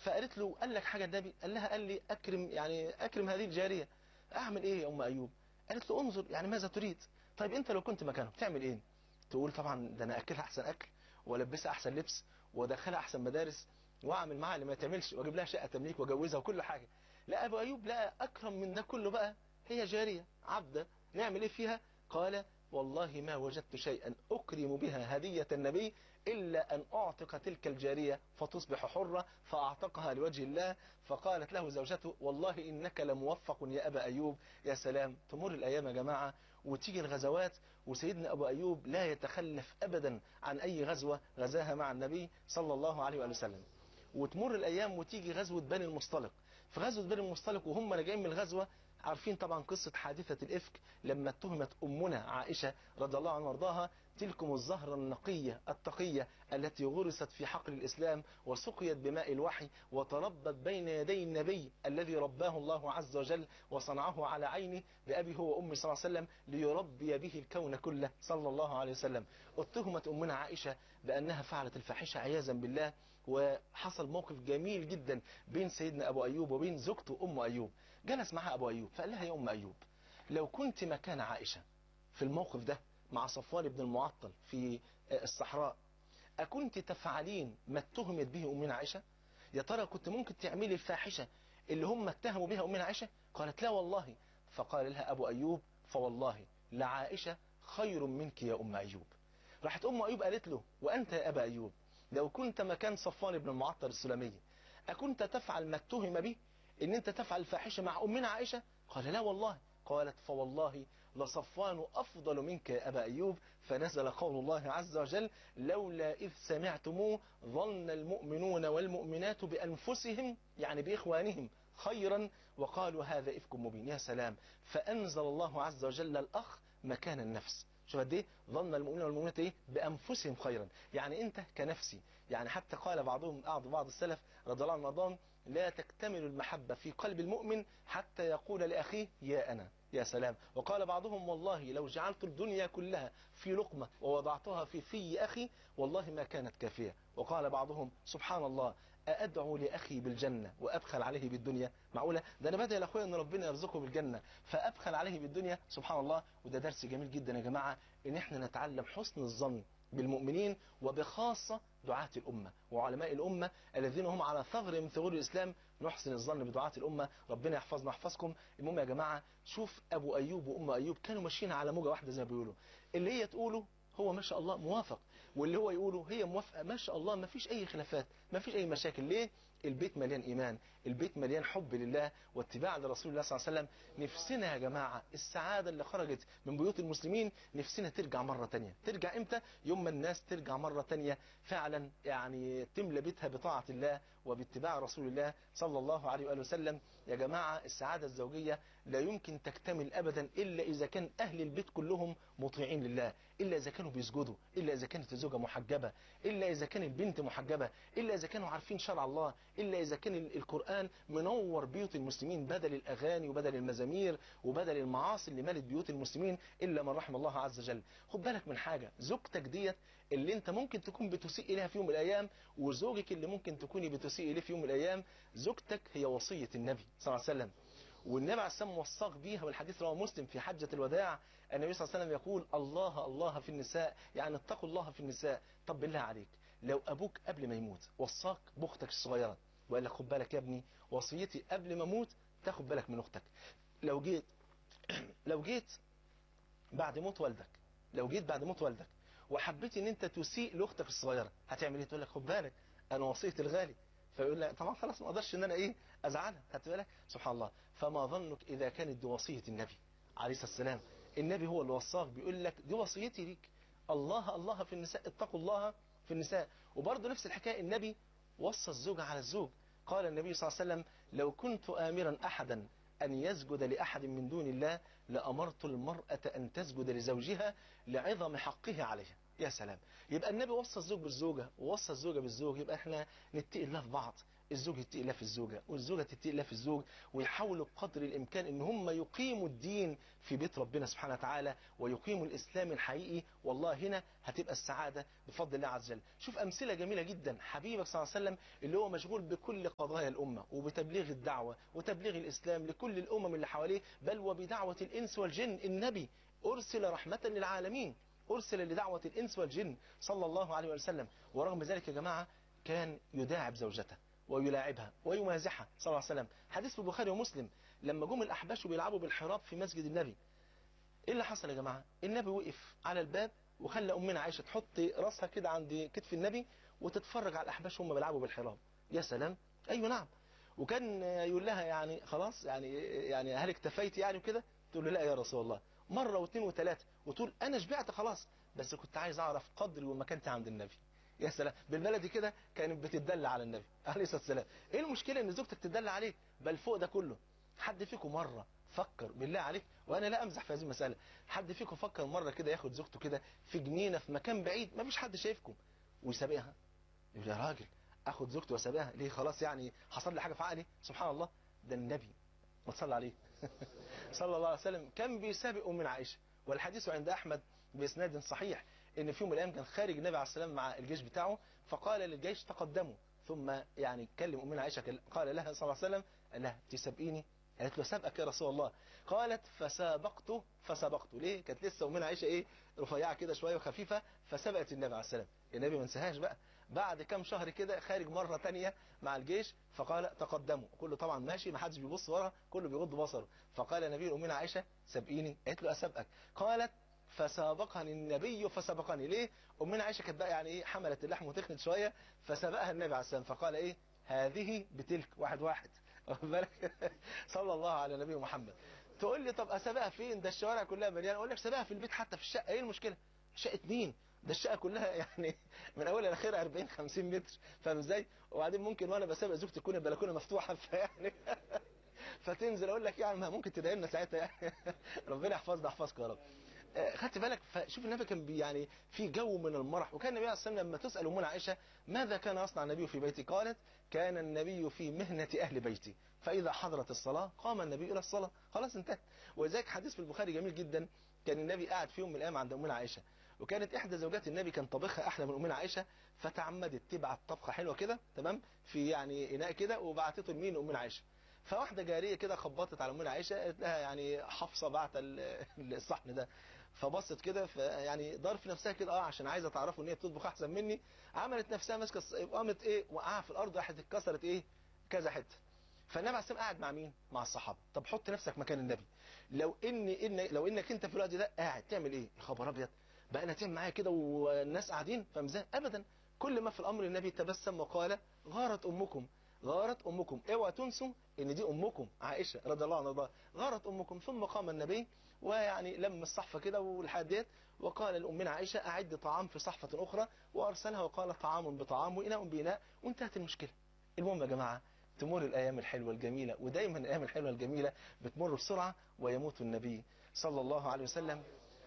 فقالت له قال لك حاجه النبي قال لها قال لي اكرم يعني اكرم هذه الجاريه اعمل ايه يا ام ايوب قالت له انظر يعني ماذا تريد طيب انت لو كنت مكانه تعمل ايه تقول طبعا ده انا اكلها احسن اكل والبسها احسن لبس وادخلها احسن مدارس واعمل معاها اللي ما تعملش واجيب لها شقه تمليك واجوزها وكل حاجه لا ابو ايوب لا اكرم من ده كله بقى هي جاريه عبده نعمل ايه فيها قال والله ما وجدت شيئا أكرم بها هدية النبي إلا أن أعتق تلك الجارية فتصبح حرة فأعتقها لوجه الله فقالت له زوجته والله إنك لموفق يا أبا أيوب يا سلام تمر الأيام يا جماعة وتيجي الغزوات وسيدنا أبو أيوب لا يتخلف أبدا عن أي غزوة غزاها مع النبي صلى الله عليه وآله وسلم وتمر الأيام وتيجي غزوة بني المصطلق في غزوة بني المصطلق وهم راجعين من الغزوة عارفين طبعا قصة حادثة الإفك لما اتهمت أمنا عائشة رضي الله عنها وارضاها تلكم الزهرة النقية التقية التي غرست في حقل الإسلام وسقيت بماء الوحي وتربت بين يدي النبي الذي رباه الله عز وجل وصنعه على عينه بأبي هو وأمي صلى الله عليه وسلم ليربي به الكون كله صلى الله عليه وسلم اتهمت أمنا عائشة بأنها فعلت الفاحشة عياذا بالله وحصل موقف جميل جدا بين سيدنا أبو أيوب وبين زوجته أم أيوب جلس معها أبو أيوب فقال لها يا أم أيوب لو كنت مكان عائشة في الموقف ده مع صفوان بن المعطل في الصحراء أكنت تفعلين ما اتهمت به أمنا عائشة يا ترى كنت ممكن تعملي الفاحشة اللي هم اتهموا بها أمنا عائشة قالت لا والله فقال لها أبو أيوب فوالله لعائشة خير منك يا أم أيوب راحت أم أيوب قالت له وأنت يا أبا أيوب لو كنت مكان صفوان بن المعطل السلمي أكنت تفعل ما اتهم به ان انت تفعل الفاحشة مع امنا عائشة قال لا والله قالت فوالله لصفوان افضل منك يا ابا ايوب فنزل قول الله عز وجل لولا اذ سمعتموه ظن المؤمنون والمؤمنات بانفسهم يعني باخوانهم خيرا وقالوا هذا افك مبين يا سلام فانزل الله عز وجل الاخ مكان النفس شوف قد ايه ظن المؤمنون والمؤمنات ايه بانفسهم خيرا يعني انت كنفسي يعني حتى قال بعضهم بعض السلف رضي الله عنهم وارضاهم لا تكتمل المحبة في قلب المؤمن حتى يقول لأخيه يا أنا يا سلام وقال بعضهم والله لو جعلت الدنيا كلها في لقمة ووضعتها في في أخي والله ما كانت كافية وقال بعضهم سبحان الله أأدعو لأخي بالجنة وأبخل عليه بالدنيا معقولة ده أنا بدأ لأخويا أن ربنا يرزقه بالجنة فأبخل عليه بالدنيا سبحان الله وده درس جميل جدا يا جماعة إن إحنا نتعلم حسن الظن بالمؤمنين وبخاصة دعاة الأمة وعلماء الأمة الذين هم على ثغر من ثغور الإسلام نحسن الظن بدعاة الأمة ربنا يحفظنا ويحفظكم المهم يا جماعة شوف أبو أيوب وأم أيوب كانوا ماشيين على موجة واحدة زي ما بيقولوا اللي هي تقوله هو ما شاء الله موافق واللي هو يقوله هي موافقة ما شاء الله ما فيش أي خلافات ما فيش أي مشاكل ليه البيت مليان إيمان البيت مليان حب لله واتباع لرسول الله صلى الله عليه وسلم نفسنا يا جماعة السعادة اللي خرجت من بيوت المسلمين نفسنا ترجع مرة تانية ترجع إمتى يوم ما الناس ترجع مرة تانية فعلا يعني تملى بيتها بطاعة الله وباتباع رسول الله صلى الله عليه وآله وسلم يا جماعة السعادة الزوجية لا يمكن تكتمل أبدا إلا إذا كان أهل البيت كلهم مطيعين لله إلا إذا كانوا بيسجدوا إلا إذا كانت الزوجة محجبة إلا إذا كان البنت محجبة إلا إذا كانوا عارفين شرع الله إلا إذا كان القرآن منور بيوت المسلمين بدل الأغاني وبدل المزامير وبدل المعاصي اللي مالت بيوت المسلمين إلا من رحم الله عز وجل خد بالك من حاجة زوجتك ديت اللي انت ممكن تكون بتسيء إليها في يوم من الأيام وزوجك اللي ممكن تكوني بتسيء إليه في يوم من الأيام زوجتك هي وصية النبي صلى الله عليه وسلم والنبي عليه السلام وصاك بيها والحديث رواه مسلم في حجة الوداع النبي صلى الله عليه وسلم يقول الله الله في النساء يعني اتقوا الله في النساء طب بالله عليك لو أبوك قبل ما يموت وصاك بأختك الصغيرة وقال لك خد بالك يا ابني وصيتي قبل ما اموت تاخد بالك من اختك لو جيت لو جيت بعد موت والدك لو جيت بعد موت والدك وحبيت ان انت تسيء لاختك الصغيره هتعمل ايه تقول لك خد بالك انا وصيتي الغالي فيقول لك طبعا خلاص ما اقدرش ان انا ايه ازعلها خدت بالك سبحان الله فما ظنك اذا كانت دي وصيه النبي عليه الصلاه والسلام النبي هو اللي وصاك بيقول لك دي وصيتي ليك الله الله في النساء اتقوا الله في النساء وبرضه نفس الحكايه النبي وصى الزوج على الزوج قال النبي صلى الله عليه وسلم لو كنت آمرا أحدا أن يسجد لأحد من دون الله لأمرت المرأة أن تسجد لزوجها لعظم حقه عليها يا سلام يبقى النبي وصى الزوج بالزوجة ووصى الزوجة بالزوج يبقى احنا نتقي الله في بعض الزوج يتقي الله في الزوجة والزوجة تتقي الله في الزوج ويحاولوا بقدر الإمكان إن هم يقيموا الدين في بيت ربنا سبحانه وتعالى ويقيموا الإسلام الحقيقي والله هنا هتبقى السعادة بفضل الله عز وجل شوف أمثلة جميلة جدا حبيبك صلى الله عليه وسلم اللي هو مشغول بكل قضايا الأمة وبتبليغ الدعوة وتبليغ الإسلام لكل الأمم اللي حواليه بل وبدعوة الإنس والجن النبي أرسل رحمة للعالمين أرسل لدعوة الإنس والجن صلى الله عليه وسلم ورغم ذلك يا جماعة كان يداعب زوجته ويلاعبها ويمازحها صلى الله عليه وسلم حديث في البخاري ومسلم لما جم الأحباش بيلعبوا بالحراب في مسجد النبي ايه اللي حصل يا جماعة النبي وقف على الباب وخلى أمنا عائشة تحط راسها كده عند كتف النبي وتتفرج على الأحباش هم بيلعبوا بالحراب يا سلام أيوة نعم وكان يقول لها يعني خلاص يعني يعني هل اكتفيت يعني وكده تقول له لا يا رسول الله مرة واثنين وثلاثة وتقول أنا شبعت خلاص بس كنت عايز أعرف قدري ومكانتي عند النبي يا سلام بالبلدي كده كانت بتدل على النبي عليه الصلاة والسلام ايه المشكلة ان زوجتك تدل عليك بل فوق ده كله حد فيكم مرة فكر بالله عليك وانا لا امزح في هذه المسألة حد فيكم فكر مرة كده ياخد زوجته كده في جنينة في مكان بعيد ما فيش حد شايفكم ويسابقها يقول يا راجل اخد زوجته واسابقها ليه خلاص يعني حصل لي حاجة في عقلي سبحان الله ده النبي ما تصلي عليه صلى الله عليه وسلم كان بيسابق من عائشة والحديث عند احمد باسناد صحيح ان في يوم من الايام كان خارج النبي عليه السلام مع الجيش بتاعه فقال للجيش تقدموا ثم يعني كلم امنا عائشه قال لها صلى الله عليه وسلم قال لها تسابقيني قالت له سابقك يا رسول الله قالت فسابقته فسبقته ليه كانت لسه امنا عائشه ايه رفيعه كده شويه وخفيفه فسبقت النبي عليه السلام النبي ما انساهاش بقى بعد كام شهر كده خارج مرة تانية مع الجيش فقال تقدموا كله طبعا ماشي ما حدش بيبص ورا كله بيغض بصره فقال النبي أمنا عائشة سبقيني قالت له أسبقك قالت فسابقني النبي فسبقني ليه أمنا عائشة كانت بقى يعني إيه حملت اللحم وتخنت شوية فسبقها النبي عليه السلام فقال إيه هذه بتلك واحد واحد بالك صلى الله على نبي محمد تقول لي طب أسبقها فين ده الشوارع كلها مليانة أقول لك سبقها في البيت حتى في الشقة إيه المشكلة شقة مين ده الشقة كلها يعني من أولها لآخرها 40 50 متر فاهم إزاي وبعدين ممكن وأنا بسابق زوجتي تكون البلكونة مفتوحة فيعني فتنزل أقول لك يعني ما ممكن تدعي لنا ساعتها يعني ربنا يحفظنا يحفظك يا رب خدت بالك فشوف النبي كان بي يعني في جو من المرح وكان النبي عليه الصلاه والسلام لما تسال امنا عائشه ماذا كان يصنع النبي في بيتي قالت كان النبي في مهنه اهل بيتي فاذا حضرت الصلاه قام النبي الى الصلاه خلاص انتهت ولذلك حديث في البخاري جميل جدا كان النبي قاعد في يوم من الايام عند امنا عائشه وكانت احدى زوجات النبي كان طبخها احلى من امنا عائشه فتعمدت تبعت طبخه حلوه كده تمام في يعني اناء كده وبعتته لمين امنا عائشه فواحده جاريه كده خبطت على امنا عائشه قالت لها يعني حفصه بعت الصحن ده فبصت كده يعني دار في نفسها كده اه عشان عايزه تعرفوا ان هي بتطبخ احسن مني عملت نفسها ماسكه قامت ايه وقعها في الارض راحت اتكسرت ايه كذا حته فالنبي عليه السلام قاعد مع مين مع الصحابه طب حط نفسك مكان النبي لو ان ان لو انك انت في الوقت ده قاعد تعمل ايه يا خبر ابيض بقى انا تعمل معايا كده والناس قاعدين فاهم ازاي ابدا كل ما في الامر النبي تبسم وقال غارت امكم غارت امكم اوعى تنسوا ان دي امكم عائشه رضي الله عنها غارت امكم ثم قام النبي ويعني لم الصحفه كده والحاجات ديت وقال لامنا عائشه اعد طعام في صحفه اخرى وارسلها وقال طعام بطعام واناء باناء وانتهت المشكله المهم يا جماعه تمر الايام الحلوه الجميله ودايما الايام الحلوه الجميله بتمر بسرعه ويموت النبي صلى الله عليه وسلم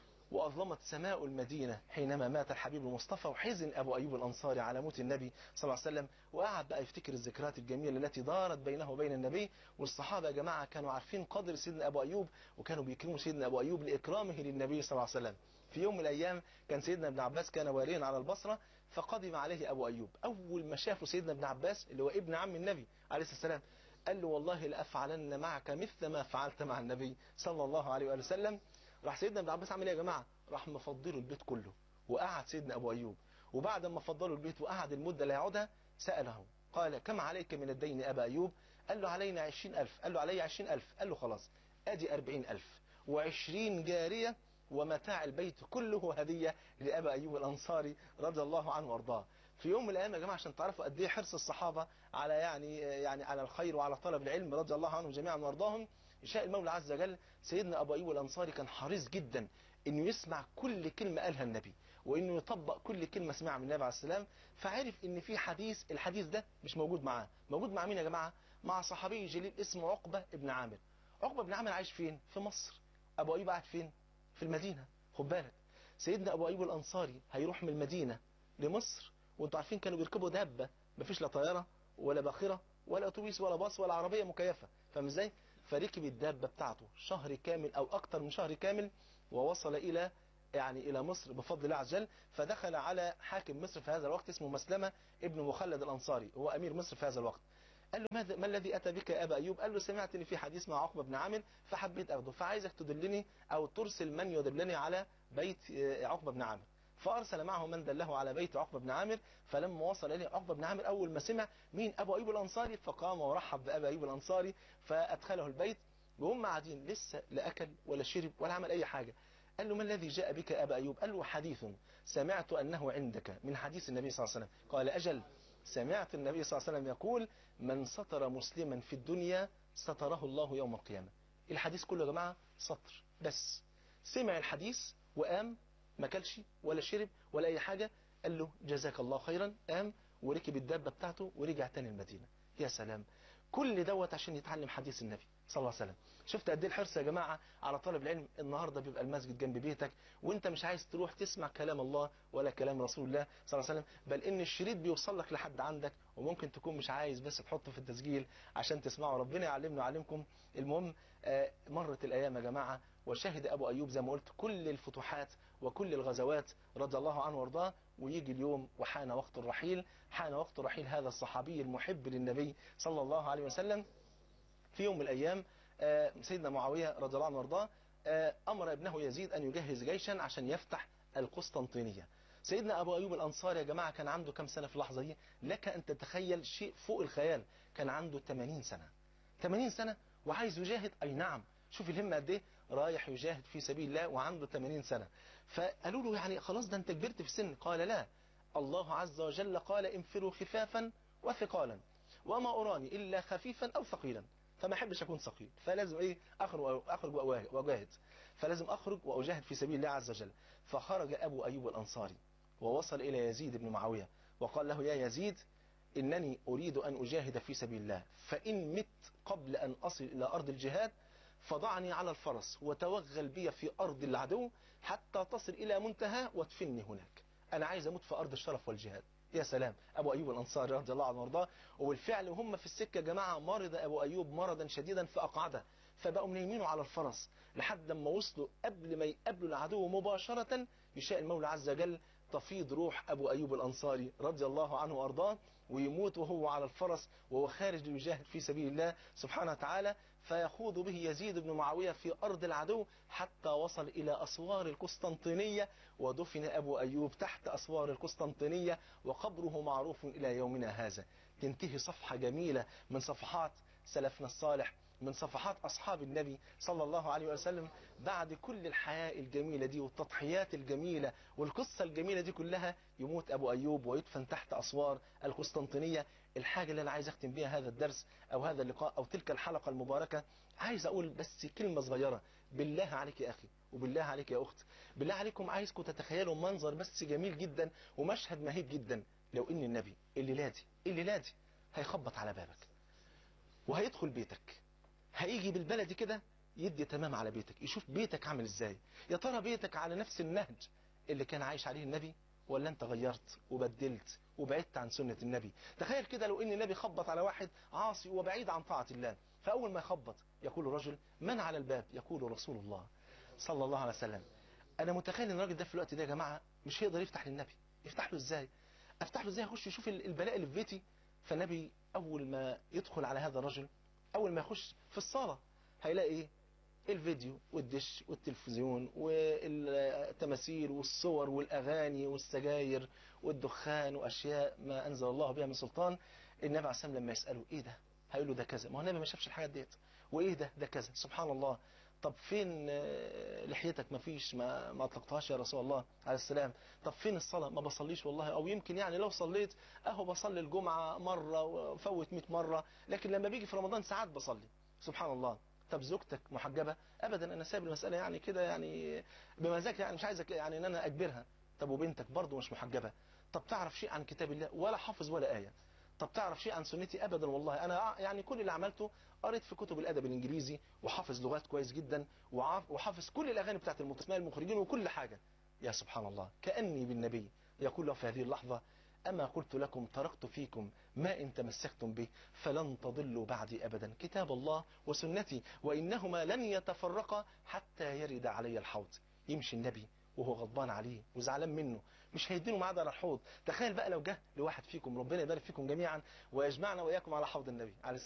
وأظلمت سماء المدينة حينما مات الحبيب المصطفى وحزن أبو أيوب الأنصاري على موت النبي صلى الله عليه وسلم وقعد بقى يفتكر الذكريات الجميلة التي دارت بينه وبين النبي والصحابة يا جماعة كانوا عارفين قدر سيدنا أبو أيوب وكانوا بيكرموا سيدنا أبو أيوب لإكرامه للنبي صلى الله عليه وسلم في يوم من الأيام كان سيدنا ابن عباس كان واليا على البصرة فقدم عليه أبو أيوب أول ما شافه سيدنا ابن عباس اللي هو ابن عم النبي عليه الصلاة والسلام قال له والله لأفعلن معك مثل ما فعلت مع النبي صلى الله عليه وآله وسلم راح سيدنا ابن عباس عمل ايه يا جماعه راح مفضله البيت كله وقعد سيدنا ابو ايوب وبعد ما فضله البيت وقعد المده اللي هيقعدها ساله قال كم عليك من الدين ابا ايوب قال له علينا عشرين ألف قال له علي عشرين ألف قال له خلاص ادي أربعين ألف وعشرين جارية ومتاع البيت كله هدية لأبا أيوب الأنصاري رضي الله عنه وارضاه في يوم من الأيام يا جماعة عشان تعرفوا قد ايه حرص الصحابة على يعني يعني على الخير وعلى طلب العلم رضي الله عنهم جميعا وارضاهم شاء المولى عز وجل سيدنا أبو أيوب الأنصاري كان حريص جدا انه يسمع كل كلمة قالها النبي وانه يطبق كل كلمة سمعها من النبي عليه السلام فعرف ان في حديث الحديث ده مش موجود معاه موجود مع مين يا جماعة مع صحابي جليل اسمه عقبة ابن عامر عقبة ابن عامر عايش فين في مصر ابو ايوب قاعد فين في المدينة خد بالك سيدنا ابو ايوب الانصاري هيروح من المدينة لمصر وانتوا عارفين كانوا بيركبوا دابة مفيش لا طيارة ولا باخره ولا اتوبيس ولا باص ولا عربيه مكيفه فاهم ازاي فركب الدابه بتاعته شهر كامل او اكتر من شهر كامل ووصل الى يعني الى مصر بفضل الله عز وجل فدخل على حاكم مصر في هذا الوقت اسمه مسلمه ابن مخلد الانصاري هو امير مصر في هذا الوقت قال له ماذا ما الذي اتى بك يا ابا ايوب قال له سمعت ان في حديث مع عقبه بن عامر فحبيت اخده فعايزك تدلني او ترسل من يدلني على بيت عقبه بن عامر فارسل معه من دله على بيت عقبه بن عامر فلما وصل اليه عقبه بن عامر اول ما سمع مين ابو ايوب الانصاري فقام ورحب بابي ايوب الانصاري فادخله البيت وهم قاعدين لسه لا اكل ولا شرب ولا عمل اي حاجه قال له ما الذي جاء بك ابا ايوب قال له حديث سمعت انه عندك من حديث النبي صلى الله عليه وسلم قال اجل سمعت النبي صلى الله عليه وسلم يقول من ستر مسلما في الدنيا ستره الله يوم القيامة الحديث كله يا جماعة سطر بس سمع الحديث وقام ما كلش ولا شرب ولا أي حاجة قال له جزاك الله خيرا قام وركب الدابة بتاعته ورجع تاني المدينة يا سلام كل دوت عشان يتعلم حديث النبي صلى الله عليه وسلم شفت قد ايه الحرص يا جماعه على طالب العلم النهارده بيبقى المسجد جنب بيتك وانت مش عايز تروح تسمع كلام الله ولا كلام رسول الله صلى الله عليه وسلم بل ان الشريط بيوصل لك لحد عندك وممكن تكون مش عايز بس تحطه في التسجيل عشان تسمعه ربنا يعلمنا ويعلمكم المهم آه مرت الايام يا جماعه وشهد ابو ايوب زي ما قلت كل الفتوحات وكل الغزوات رضي الله عنه وارضاه ويجي اليوم وحان وقت الرحيل حان وقت رحيل هذا الصحابي المحب للنبي صلى الله عليه وسلم في يوم من الأيام سيدنا معاوية رضي الله عنه وارضاه أمر ابنه يزيد أن يجهز جيشا عشان يفتح القسطنطينية سيدنا أبو أيوب الأنصاري يا جماعة كان عنده كم سنة في اللحظة دي لك أن تتخيل شيء فوق الخيال كان عنده 80 سنة 80 سنة وعايز يجاهد أي نعم شوف الهمة قد ايه رايح يجاهد في سبيل الله وعنده 80 سنة فقالوا له يعني خلاص ده انت كبرت في السن قال لا الله عز وجل قال انفروا خفافا وثقالا وما أراني إلا خفيفا أو ثقيلا فما احبش اكون ثقيل فلازم ايه اخرج اخرج واجاهد فلازم اخرج واجاهد في سبيل الله عز وجل فخرج ابو ايوب الانصاري ووصل الى يزيد بن معاويه وقال له يا يزيد انني اريد ان اجاهد في سبيل الله فان مت قبل ان اصل الى ارض الجهاد فضعني على الفرس وتوغل بي في ارض العدو حتى تصل الى منتهى وادفني هناك انا عايز اموت في ارض الشرف والجهاد يا سلام ابو ايوب الانصاري رضي الله عنه وارضاه وبالفعل وهم في السكه يا جماعه مرض ابو ايوب مرضا شديدا فاقعده فبقوا نايمينه على الفرس لحد ما وصلوا قبل ما يقابلوا العدو مباشره يشاء المولى عز وجل تفيض روح ابو ايوب الانصاري رضي الله عنه وارضاه ويموت وهو على الفرس وهو خارج ليجاهد في سبيل الله سبحانه وتعالى فيخوض به يزيد بن معاوية في أرض العدو حتى وصل إلى أسوار القسطنطينية ودفن أبو أيوب تحت أسوار القسطنطينية وقبره معروف إلى يومنا هذا تنتهي صفحة جميلة من صفحات سلفنا الصالح من صفحات أصحاب النبي صلى الله عليه وسلم بعد كل الحياة الجميلة دي والتضحيات الجميلة والقصة الجميلة دي كلها يموت أبو أيوب ويدفن تحت أسوار القسطنطينية الحاجة اللي أنا عايز أختم بيها هذا الدرس أو هذا اللقاء أو تلك الحلقة المباركة عايز أقول بس كلمة صغيرة بالله عليك يا أخي وبالله عليك يا أخت بالله عليكم عايزكم تتخيلوا منظر بس جميل جدا ومشهد مهيب جدا لو إن النبي اللي لادي اللي لادي هيخبط على بابك وهيدخل بيتك هيجي بالبلدي كده يدي تمام على بيتك يشوف بيتك عامل ازاي يا ترى بيتك على نفس النهج اللي كان عايش عليه النبي ولا انت غيرت وبدلت وبعدت عن سنة النبي تخيل كده لو ان النبي خبط على واحد عاصي وبعيد عن طاعة الله فاول ما يخبط يقول الرجل من على الباب يقول رسول الله صلى الله عليه وسلم انا متخيل ان الراجل ده في الوقت ده يا جماعة مش هيقدر يفتح للنبي يفتح له ازاي افتح له ازاي يخش يشوف البلاء اللي في بيتي فالنبي اول ما يدخل على هذا الرجل اول ما يخش في الصالة هيلاقي ايه الفيديو والدش والتلفزيون والتماثيل والصور والاغاني والسجاير والدخان واشياء ما انزل الله بها من سلطان النبي عليه السلام لما يساله ايه ده هيقول له ده كذا ما هو النبي ما شافش الحاجات ديت وايه ده ده كذا سبحان الله طب فين لحيتك ما فيش ما ما اطلقتهاش يا رسول الله عليه السلام طب فين الصلاة ما بصليش والله او يمكن يعني لو صليت اهو بصلي الجمعة مرة وفوت 100 مرة لكن لما بيجي في رمضان ساعات بصلي سبحان الله طب زوجتك محجبة ابدا انا سايب المسألة يعني كده يعني بمزاج يعني مش عايزك يعني ان انا اجبرها طب وبنتك برضه مش محجبة طب تعرف شيء عن كتاب الله ولا حافظ ولا آية طب تعرف شيء عن سنتي ابدا والله انا يعني كل اللي عملته قريت في كتب الادب الانجليزي وحافظ لغات كويس جدا وحافظ كل الاغاني بتاعت المسلمين المخرجين وكل حاجة يا سبحان الله كأني بالنبي يقول له في هذه اللحظة أما قلت لكم تركت فيكم ما إن تمسكتم به فلن تضلوا بعدي أبدا كتاب الله وسنتي وإنهما لن يتفرقا حتى يرد علي الحوض يمشي النبي وهو غضبان عليه وزعلان منه مش هيدينه ميعاد على الحوض تخيل بقى لو جه لواحد فيكم ربنا يبارك فيكم جميعا ويجمعنا وإياكم على حوض النبي عليه الصلاة